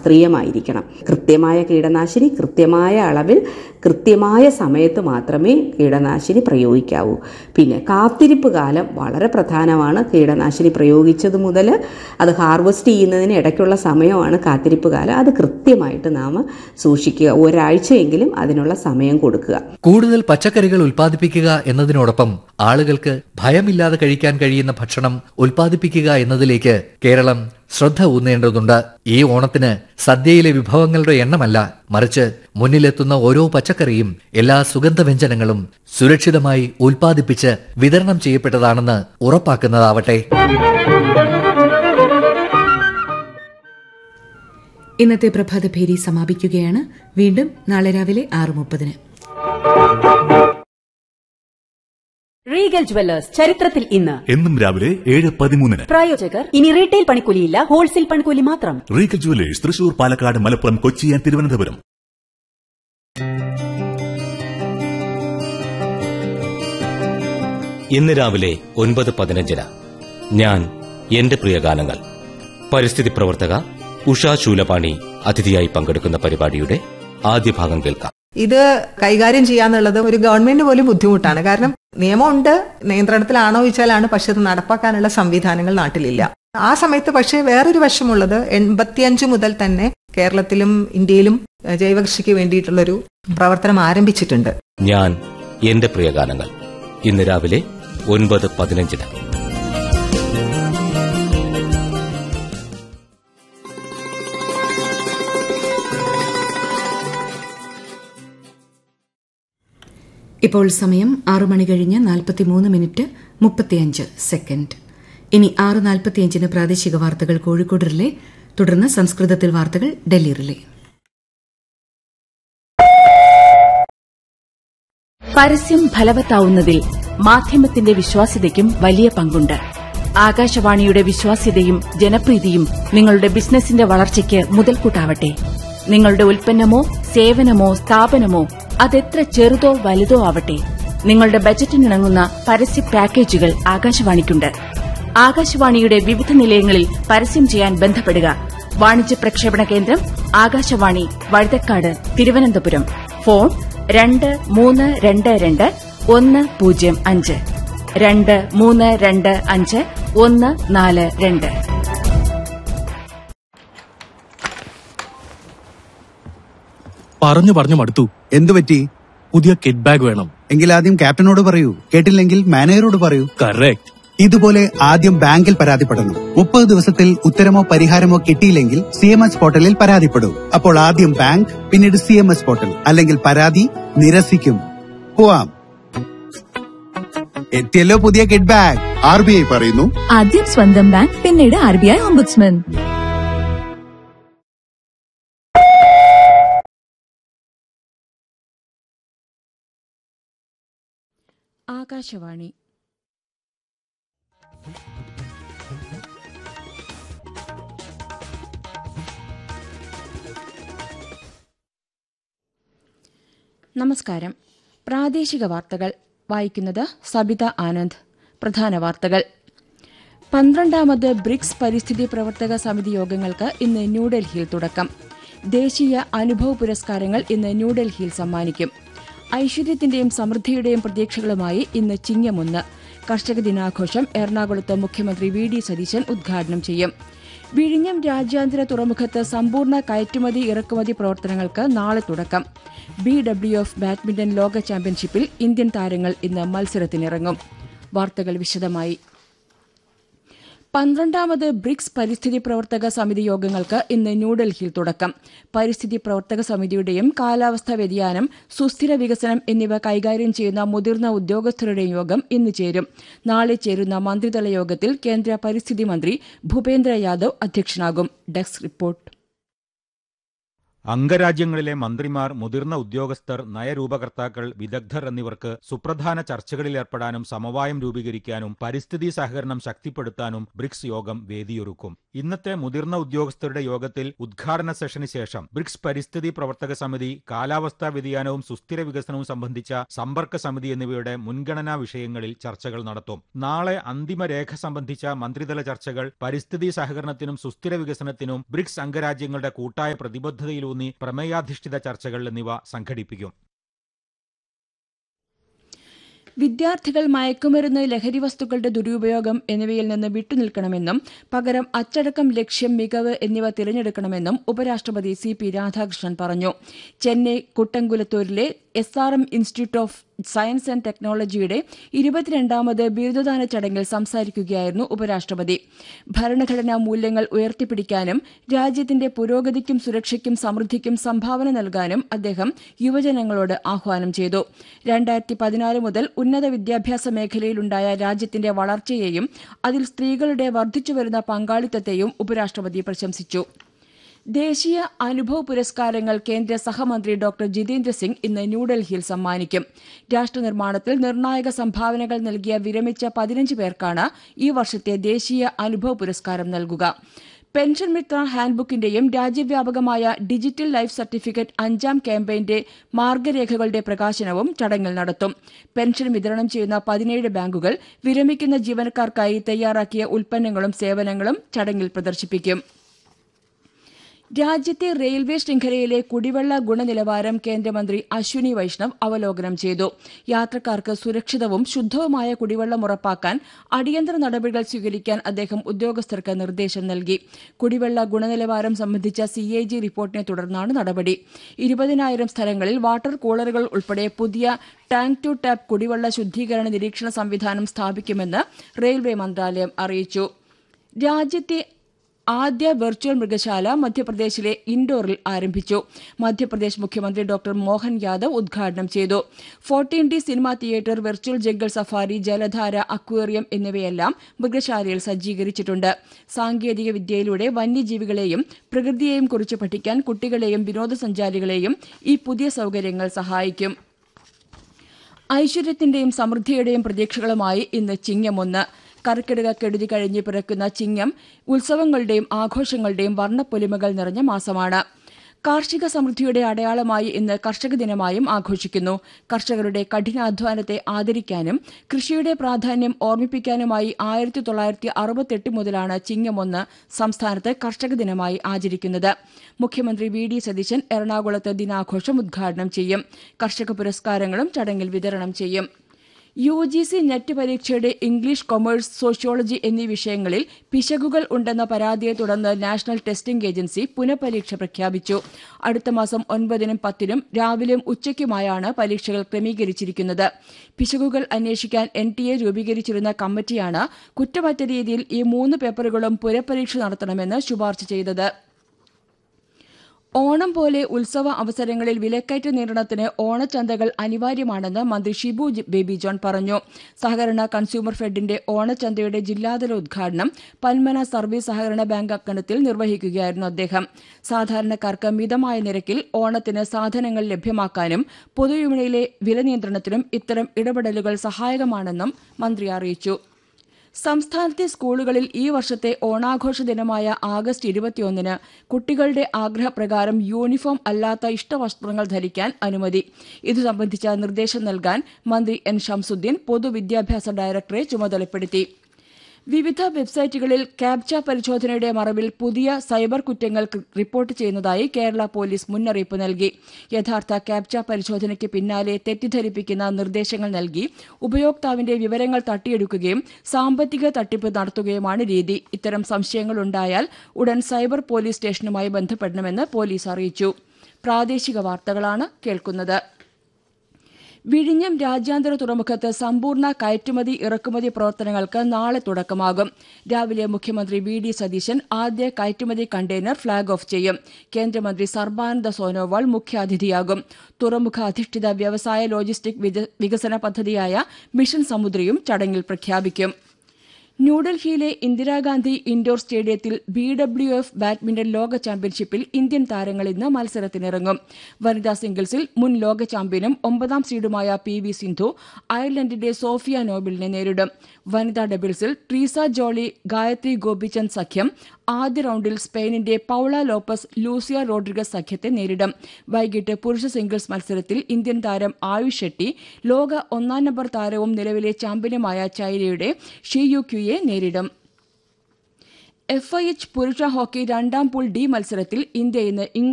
ശാസ്ത്രീയമായിരിക്കണം കൃത്യമായ കീടനാശിനി കൃത്യമായ അളവിൽ കൃത്യമായ സമയത്ത് മാത്രമേ കീടനാശിനി പ്രയോഗിക്കാവൂ പിന്നെ കാത്തിരിപ്പ് കാലം വളരെ പ്രധാനമാണ് കീടനാശിനി പ്രയോഗിച്ചത് മുതൽ അത് ഹാർവെസ്റ്റ് ചെയ്യുന്നതിന് ഇടയ്ക്കുള്ള സമയമാണ് കാത്തിരിപ്പ് കാലം അത് കൃത്യമായിട്ട് നാം സൂക്ഷിക്കുക ഒരാഴ്ചയെങ്കിലും അതിനുള്ള സമയം കൊടുക്കുക കൂടുതൽ പച്ചക്കറികൾ ഉൽപ്പാദിപ്പിക്കുക എന്നതിനോടൊപ്പം ആളുകൾക്ക് ഭയമില്ലാതെ കഴിക്കാൻ കഴിയുന്ന ഭക്ഷണം ഉൽപ്പാദിപ്പിക്കുക എന്നതിലേക്ക് കേരളം ശ്രദ്ധ ഊന്നേണ്ടതുണ്ട് ഈ ഓണത്തിന് സദ്യയിലെ വിഭവങ്ങളുടെ എണ്ണമല്ല മറിച്ച് മുന്നിലെത്തുന്ന ഓരോ പച്ചക്കറിയും എല്ലാ സുഗന്ധവ്യഞ്ജനങ്ങളും സുരക്ഷിതമായി ഉൽപ്പാദിപ്പിച്ച് വിതരണം ചെയ്യപ്പെട്ടതാണെന്ന് ഉറപ്പാക്കുന്നതാവട്ടെ ഇന്നത്തെ പ്രഭാതഭേരി സമാപിക്കുകയാണ് വീണ്ടും നാളെ രാവിലെ ആറ് മുപ്പതിന് റീഗൽ ജുവല്ലേഴ്സ് ചരിത്രത്തിൽ ഇന്ന് എന്നും രാവിലെ ഏഴ് പതിമൂന്നിന് പ്രായോജകർ ഇനി റീറ്റെയിൽ പണിക്കൂലിയില്ല ഹോൾസെയിൽ പണിക്കൂലി മാത്രം Regal jewellers Thrissur Palakkad Malappuram Kochi and Thiruvananthapuram ഇന്ന് രാവിലെ ഒൻപത് പതിനഞ്ചിന് ഞാൻ എന്റെ പ്രിയ ഗാനങ്ങൾ പരിസ്ഥിതി പ്രവർത്തക ഉഷാ ശൂലപാണി അതിഥിയായി പങ്കെടുക്കുന്ന പരിപാടിയുടെ ആദ്യ ഭാഗം കേൾക്കാം ഇത് കൈകാര്യം ചെയ്യാന്നുള്ളത് ഒരു ഗവൺമെന്റ് പോലും ബുദ്ധിമുട്ടാണ് കാരണം നിയമമുണ്ട് നിയന്ത്രണത്തിലാണോ ചോദിച്ചാലാണ് പക്ഷെ അത് നടപ്പാക്കാനുള്ള സംവിധാനങ്ങൾ നാട്ടിലില്ല ആ സമയത്ത് പക്ഷേ വേറൊരു വശമുള്ളത് എൺപത്തിയഞ്ച് മുതൽ തന്നെ കേരളത്തിലും ഇന്ത്യയിലും ഏഹ്, ജൈവകൃഷിക്ക് വേണ്ടിയിട്ടുള്ളൊരു പ്രവർത്തനം ആരംഭിച്ചിട്ടുണ്ട് ഞാൻ എന്റെ പ്രിയ ഗാനങ്ങൾ ഇന്ന് രാവിലെ ഒൻപത് പതിനഞ്ചിന് ഇപ്പോൾ സമയം ആറു മണി കഴിഞ്ഞ് നാൽപ്പത്തിമൂന്ന് മിനിറ്റ് മുപ്പത്തിയഞ്ച് സെക്കൻഡ് ഇനി ആറ് നാൽപ്പത്തിയഞ്ചിന് പ്രാദേശിക വാർത്തകൾ കോഴിക്കോട് റിലേ തുടർന്ന് സംസ്കൃതത്തിൽ വാർത്തകൾ ഡൽഹി റിലേ പരസ്യം ഫലവത്താവുന്നതിൽ മാധ്യമത്തിന്റെ വിശ്വാസ്യതയ്ക്കും വലിയ പങ്കുണ്ട് ആകാശവാണിയുടെ വിശ്വാസ്യതയും ജനപ്രീതിയും നിങ്ങളുടെ ബിസിനസിന്റെ വളർച്ചയ്ക്ക് മുതൽക്കൂട്ടാവട്ടെ നിങ്ങളുടെ ഉൽപ്പന്നമോ സേവനമോ സ്ഥാപനമോ അതെത്ര ചെറുതോ വലുതോ ആവട്ടെ നിങ്ങളുടെ ബജറ്റിനിണങ്ങുന്ന പരസ്യ പാക്കേജുകൾ ആകാശവാണിക്കുണ്ട് ആകാശവാണിയുടെ വിവിധ നിലയങ്ങളിൽ പരസ്യം ചെയ്യാൻ ബന്ധപ്പെടുക വാണിജ്യ പ്രക്ഷേപണ കേന്ദ്രം ആകാശവാണി വഴുതക്കാട് തിരുവനന്തപുരം ഫോൺ രണ്ട് മൂന്ന് രണ്ട് രണ്ട് ഒന്ന് പൂജ്യം അഞ്ച് രണ്ട് മൂന്ന് രണ്ട് അഞ്ച് ഒന്ന് നാല് രണ്ട് പറഞ്ഞു പറഞ്ഞു മടുത്തു എന്തു പറ്റി പുതിയ കിഡ് ബാഗ് വേണം എങ്കിൽ ആദ്യം ക്യാപ്റ്റനോട് പറയൂ കേട്ടില്ലെങ്കിൽ മാനേജറോട് പറയൂ കറക്റ്റ് ഇതുപോലെ ആദ്യം ബാങ്കിൽ പരാതിപ്പെടണം മുപ്പത് ദിവസത്തിൽ ഉത്തരമോ പരിഹാരമോ കിട്ടിയില്ലെങ്കിൽ സി എം എസ് പോർട്ടലിൽ പരാതിപ്പെടൂ അപ്പോൾ ആദ്യം ബാങ്ക് പിന്നീട് സി എം എസ് പോർട്ടൽ അല്ലെങ്കിൽ പരാതി നിരസിക്കും പോവാം എത്തിയല്ലോ പുതിയ കിഡ് ബാഗ് ആർ ബി ഐ പറയുന്നു ആദ്യം സ്വന്തം ബാങ്ക് പിന്നീട് R B I ombudsman Akashvani നമസ്കാരം പ്രാദേശിക വാർത്തകൾ വായിക്കുന്നത് സബിത ആനന്ദ് പ്രധാന വാർത്തകൾ പന്ത്രണ്ടാമത് ബ്രിക്സ് പരിസ്ഥിതി പ്രവർത്തക സമിതി യോഗങ്ങൾക്ക് ഇന്ന് ന്യൂഡൽഹിയിൽ തുടക്കം ദേശീയ അനുഭവ പുരസ്കാരങ്ങൾ ഇന്ന് ന്യൂഡൽഹിയിൽ സമ്മാനിക്കും ഐശ്വര്യത്തിന്റെയും സമൃദ്ധിയുടെയും പ്രതീക്ഷകളുമായി ഇന്ന് ചിങ്ങമൊന്ന് കർഷക ദിനാഘോഷം എറണാകുളത്ത് മുഖ്യമന്ത്രി വി ഡി സതീശൻ ഉദ്ഘാടനം ചെയ്യും വിഴിഞ്ഞം രാജ്യാന്തര തുറമുഖത്ത് സമ്പൂർണ്ണ കയറ്റുമതി ഇറക്കുമതി പ്രവർത്തനങ്ങൾക്ക് നാളെ തുടക്കം ബി ഡബ്ല്യു എഫ് ബാഡ്മിന്റൺ ലോക ചാമ്പ്യൻഷിപ്പിൽ ഇന്ത്യൻ താരങ്ങൾ ഇന്ന് മത്സരത്തിനിറങ്ങും വാർത്തകൾ വിശദമായി പന്ത്രണ്ടാമത് ബ്രിക്സ് പരിസ്ഥിതി പ്രവർത്തക സമിതി യോഗങ്ങൾക്ക് ഇന്ന് ന്യൂഡൽഹിയിൽ തുടക്കം പരിസ്ഥിതി പ്രവർത്തക സമിതിയുടെയും കാലാവസ്ഥാ വ്യതിയാനം സുസ്ഥിര വികസനം എന്നിവ കൈകാര്യം ചെയ്യുന്ന മുതിർന്ന ഉദ്യോഗസ്ഥരുടെയും യോഗം ഇന്ന് ചേരും നാളെ ചേരുന്ന മന്ത്രിതല യോഗത്തിൽ കേന്ദ്ര പരിസ്ഥിതി മന്ത്രി ഭൂപേന്ദ്ര യാദവ് അധ്യക്ഷനാകും ഡെസ്ക് റിപ്പോർട്ട് അംഗരാജ്യങ്ങളിലെ മന്ത്രിമാർ മുതിർന്ന ഉദ്യോഗസ്ഥർ നയരൂപകർത്താക്കൾ വിദഗ്ധർ എന്നിവർക്ക് സുപ്രധാന ചർച്ചകളിൽ ഏർപ്പെടാനും സമവായം രൂപീകരിക്കാനും പരിസ്ഥിതി സഹകരണം ശക്തിപ്പെടുത്താനും ബ്രിക്സ് യോഗം വേദിയൊരുക്കും ഇന്നത്തെ മുതിർന്ന ഉദ്യോഗസ്ഥരുടെ യോഗത്തിൽ ഉദ്ഘാടന സെഷന് ശേഷം ബ്രിക്സ് പരിസ്ഥിതി പ്രവർത്തക സമിതി കാലാവസ്ഥാ വ്യതിയാനവും സുസ്ഥിര വികസനവും സംബന്ധിച്ച സമ്പർക്ക സമിതി എന്നിവയുടെ മുൻഗണനാ വിഷയങ്ങളിൽ ചർച്ചകൾ നടത്തും നാളെ അന്തിമ രേഖ സംബന്ധിച്ച മന്ത്രിതല ചർച്ചകൾ പരിസ്ഥിതി സഹകരണത്തിനും സുസ്ഥിര വികസനത്തിനും ബ്രിക്സ് അംഗരാജ്യങ്ങളുടെ കൂട്ടായ പ്രതിബദ്ധതയിലൂന്നി പ്രമേയാധിഷ്ഠിത ചർച്ചകൾ എന്നിവ സംഘടിപ്പിക്കും വിദ്യാർത്ഥികൾ മയക്കുമരുന്ന് ലഹരി വസ്തുക്കളുടെ ദുരുപയോഗം എന്നിവയിൽ നിന്ന് വിട്ടുനിൽക്കണമെന്നും പകരം അച്ചടക്കം ലക്ഷ്യം മികവ് എന്നിവ തിരഞ്ഞെടുക്കണമെന്നും ഉപരാഷ്ട്രപതി സി പി രാധാകൃഷ്ണൻ പറഞ്ഞു ചെന്നൈ കുട്ടൻകുലത്തൂരിലെ S R M institute of science and ടെക്നോളജിയുടെ ഇരുപത്തിരണ്ടാമത് ബിരുദദാന ചടങ്ങിൽ സംസാരിക്കുകയായിരുന്നു ഉപരാഷ്ട്രപതി ഭരണഘടനാ മൂല്യങ്ങൾ ഉയർത്തിപ്പിടിക്കാനും രാജ്യത്തിന്റെ പുരോഗതിക്കും സുരക്ഷയ്ക്കും സമൃദ്ധിക്കും സംഭാവന നൽകാനും അദ്ദേഹം യുവജനങ്ങളോട് ആഹ്വാനം ചെയ്തു രണ്ടായിരത്തി പതിനാല് മുതൽ ഉന്നത വിദ്യാഭ്യാസ മേഖലയിലുണ്ടായ രാജ്യത്തിന്റെ വളർച്ചയെയും അതിൽ സ്ത്രീകളുടെ വർദ്ധിച്ചുവരുന്ന പങ്കാളിത്തത്തെയും ഉപരാഷ്ട്രപതി പ്രശംസിച്ചു ദേശീയ അനുഭവ് പുരസ്കാരങ്ങൾ കേന്ദ്ര സഹമന്ത്രി ഡോക്ടർ ജിതേന്ദ്ര സിംഗ് ഇന്ന് ന്യൂഡൽഹിയിൽ സമ്മാനിക്കും രാഷ്ട്രനിർമ്മാണത്തിൽ നിർണായക സംഭാവനകൾ നൽകിയ വിരമിച്ച പതിനഞ്ച് പേർക്കാണ് ഈ വർഷത്തെ ദേശീയ അനുഭവ് പുരസ്കാരം നൽകുക പെൻഷൻ മിത്ര ഹാൻഡ്ബുക്കിന്റെയും രാജ്യവ്യാപകമായ ഡിജിറ്റൽ ലൈഫ് സർട്ടിഫിക്കറ്റ് അഞ്ചാം ക്യാമ്പയിന്റെ മാർഗരേഖകളുടെ പ്രകാശനവും ചടങ്ങിൽ നടത്തും പെൻഷൻ വിതരണം ചെയ്യുന്ന പതിനേഴ് ബാങ്കുകൾ വിരമിക്കുന്ന ജീവനക്കാർക്കായി തയ്യാറാക്കിയ ഉൽപ്പന്നങ്ങളും സേവനങ്ങളും ചടങ്ങിൽ പ്രദർശിപ്പിക്കും രാജ്യത്തെ റെയിൽവേ ശൃംഖലയിലെ കുടിവെള്ള ഗുണനിലവാരം കേന്ദ്രമന്ത്രി അശ്വിനി വൈഷ്ണവ് അവലോകനം ചെയ്തു യാത്രക്കാർക്ക് സുരക്ഷിതവും ശുദ്ധവുമായ കുടിവെള്ളം ഉറപ്പാക്കാൻ അടിയന്തര നടപടികൾ സ്വീകരിക്കാൻ അദ്ദേഹം ഉദ്യോഗസ്ഥർക്ക് നിർദ്ദേശം നൽകി കുടിവെള്ള ഗുണനിലവാരം സംബന്ധിച്ച സിഎജി റിപ്പോർട്ടിനെ തുടർന്നാണ് നടപടി ഇരുപതിനായിരം സ്ഥലങ്ങളിൽ വാട്ടർ കൂളറുകൾ ഉൾപ്പെടെ പുതിയ ടാങ്ക് ടു ടാപ്പ് കുടിവെള്ള ശുദ്ധീകരണ നിരീക്ഷണ സംവിധാനം സ്ഥാപിക്കുമെന്ന് റെയിൽവേ മന്ത്രാലയം അറിയിച്ചു രാജ്യത്തെ ആദ്യ വെർച്വൽ മൃഗശാല മധ്യപ്രദേശിലെ ഇൻഡോറിൽ ആരംഭിച്ചു മധ്യപ്രദേശ് മുഖ്യമന്ത്രി ഡോക്ടർ മോഹൻ യാദവ് ഉദ്ഘാടനം ചെയ്തു fourteen D cinema theatre virtual jungle safari ജലധാര അക്വേറിയം എന്നിവയെല്ലാം മൃഗശാലയിൽ സജ്ജീകരിച്ചിട്ടുണ്ട് സാങ്കേതിക വിദ്യയിലൂടെ വന്യജീവികളെയും പ്രകൃതിയെയും കുറിച്ച് പഠിക്കാൻ കുട്ടികളെയും വിനോദസഞ്ചാരികളെയും ഈ പുതിയ സൌകര്യങ്ങൾ സഹായിക്കും ഐശ്വര്യത്തിന്റെയും സമൃദ്ധിയുടെയും പ്രതീക്ഷകളുമായി ഇന്ന് ചിങ്ങമൊന്ന് കർക്കിടക കെടുതി കഴിഞ്ഞ് പിറക്കുന്ന ചിങ്ങം ഉത്സവങ്ങളുടെയും ആഘോഷങ്ങളുടെയും വർണ്ണപ്പൊലിമകൾ നിറഞ്ഞ മാസമാണ് കാർഷിക സമൃദ്ധിയുടെ അടയാളമായി ഇന്ന് കർഷക ദിനമായും ആഘോഷിക്കുന്നു കർഷകരുടെ കഠിനാധ്വാനത്തെ ആദരിക്കാനും കൃഷിയുടെ പ്രാധാന്യം ഓർമ്മിപ്പിക്കാനുമായി ആയിരത്തി തൊള്ളായിരത്തി അറുപത്തെട്ട് മുതലാണ് ചിങ്ങമൊന്ന് സംസ്ഥാനത്ത് കർഷക ദിനമായി ആചരിക്കുന്നത് മുഖ്യമന്ത്രി വി ഡി സതീശൻ എറണാകുളത്ത് ദിനാഘോഷം ഉദ്ഘാടനം ചെയ്യും കർഷക പുരസ്കാരങ്ങളും ചടങ്ങിൽ വിതരണം ചെയ്യും യു ജി സി നെറ്റ് പരീക്ഷയുടെ ഇംഗ്ലീഷ് കൊമേഴ്സ് സോഷ്യോളജി എന്നീ വിഷയങ്ങളിൽ പിശകുകൾ ഉണ്ടെന്ന പരാതിയെ തുടർന്ന് നാഷണൽ ടെസ്റ്റിംഗ് ഏജൻസി പുനഃപരീക്ഷ പ്രഖ്യാപിച്ചു അടുത്ത മാസം ഒൻപതിനും പത്തിനും രാവിലെയും ഉച്ചയ്ക്കുമായാണ് പരീക്ഷകൾ ക്രമീകരിച്ചിരിക്കുന്നത് പിശകുകൾ അന്വേഷിക്കാൻ എൻ ടി എ രൂപീകരിച്ചിരുന്ന കമ്മിറ്റിയാണ് കുറ്റമറ്റ രീതിയിൽ ഈ മൂന്ന് പേപ്പറുകളും പുനഃപരീക്ഷ നടത്തണമെന്ന് ശുപാർശ ചെയ്തത് ഓണം പോലെ ഉത്സവ അവസരങ്ങളിൽ വിലക്കയറ്റ നിയന്ത്രണത്തിന് ഓണച്ചന്തകൾ അനിവാര്യമാണെന്ന് മന്ത്രി ഷിബു ജി- ബേബി ജോൺ പറഞ്ഞു സഹകരണ കൺസ്യൂമർ ഫെഡിന്റെ ഓണച്ചന്തയുടെ ജില്ലാതല ഉദ്ഘാടനം പന്മന സർവീസ് സഹകരണ ബാങ്ക് അങ്കണത്തിൽ നിർവഹിക്കുകയായിരുന്നു അദ്ദേഹം സാധാരണക്കാർക്ക് മിതമായ നിരക്കിൽ ഓണത്തിന് സാധനങ്ങൾ ലഭ്യമാക്കാനും പൊതുവിപണിയിലെ വില നിയന്ത്രണത്തിനും ഇത്തരം ഇടപെടലുകൾ സഹായകമാണെന്നും മന്ത്രി അറിയിച്ചു സംസ്ഥാനത്തെ സ്കൂളുകളിൽ ഈ വർഷത്തെ ഓണാഘോഷ ദിനമായ ആഗസ്റ്റ് ഇരുപത്തിയൊന്നിന് കുട്ടികളുടെ ആഗ്രഹപ്രകാരം യൂണിഫോം അല്ലാത്ത ഇഷ്ടവസ്ത്രങ്ങൾ ധരിക്കാൻ അനുമതി ഇതു സംബന്ധിച്ച നിർദ്ദേശം നൽകാൻ മന്ത്രി എൻ ഷംസുദ്ദീൻ പൊതുവിദ്യാഭ്യാസ ഡയറക്ടറെ ചുമതലപ്പെടുത്തി വിവിധ വെബ്സൈറ്റുകളിൽ ക്യാപ്ച പരിശോധനയുടെ മറവിൽ പുതിയ സൈബർ കുറ്റങ്ങൾ ക- റിപ്പോർട്ട് ചെയ്യുന്നതായി കേരള പോലീസ് മുന്നറിയിപ്പ് നൽകി യഥാർത്ഥ ക്യാപ്ച പരിശോധനയ്ക്ക് പിന്നാലെ തെറ്റിദ്ധരിപ്പിക്കുന്ന നിർദ്ദേശങ്ങൾ നൽകി ഉപയോക്താവിന്റെ വിവരങ്ങൾ തട്ടിയെടുക്കുകയും സാമ്പത്തിക തട്ടിപ്പ് നടത്തുകയുമാണ് രീതി ഇത്തരം സംശയങ്ങളുണ്ടായാൽ ഉടൻ സൈബർ പോലീസ് സ്റ്റേഷനുമായി ബന്ധപ്പെടണമെന്ന് പോലീസ് അറിയിച്ചു പ്രാദേശിക വാർത്തകളാണ് കേൾക്കുന്നത് വിഴിഞ്ഞം രാജ്യാന്തര തുറമുഖത്ത് സമ്പൂർണ്ണ കയറ്റുമതി ഇറക്കുമതി പ്രവർത്തനങ്ങൾക്ക് നാളെ തുടക്കമാകും രാവിലെ മുഖ്യമന്ത്രി വി ഡി സതീശൻ ആദ്യ കയറ്റുമതി കണ്ടെയ്നർ ഫ്ളാഗ് ഓഫ് ചെയ്യും കേന്ദ്രമന്ത്രി സർബാനന്ദ സോനോവാൾ മുഖ്യാതിഥിയാകും തുറമുഖ അധിഷ്ഠിത വ്യവസായ ലോജിസ്റ്റിക് വിക- വികസന പദ്ധതിയായ മിഷൻ സമുദ്രയും ചടങ്ങിൽ പ്രഖ്യാപിക്കും ന്യൂഡൽഹിയിലെ ഇന്ദിരാഗാന്ധി ഇൻഡോർ സ്റ്റേഡിയത്തിൽ ബി ഡബ്ല്യു എഫ് ബാഡ്മിന്റൺ ലോക ചാമ്പ്യൻഷിപ്പിൽ ഇന്ത്യൻ താരങ്ങൾ ഇന്ന് മത്സരത്തിനിറങ്ങും വനിതാ സിംഗിൾസിൽ മുൻ ലോക ചാമ്പ്യനും ഒമ്പതാം സീഡുമായ പി വി സിന്ധു അയർലൻഡിന്റെ സോഫിയ നോബിളിനെ നേരിടും വനിതാ ഡബിൾസിൽ ട്രീസ ജോളി ഗായത്രി ഗോപിചന്ദ് സഖ്യം ആദ്യ റൌണ്ടിൽ സ്പെയിനിന്റെ പൌള ലോപ്പസ് ലൂസിയ റോഡ്രിഗസ് സഖ്യത്തെ നേരിടും വൈകിട്ട് പുരുഷ സിംഗിൾസ് മത്സരത്തിൽ ഇന്ത്യൻ താരം ആയുഷ് ഷെട്ടി ലോക ഒന്നാം നമ്പർ താരവും നിലവിലെ ചാമ്പ്യനുമായ ചൈനയുടെ ഷിയു ക്യുയെ നേരിടും എഫ് ഐ എച്ച് പുരുഷ ഹോക്കി രണ്ടാം പൂൾ ഡി മത്സരത്തിൽ ഇന്ത്യ ഇന്ന്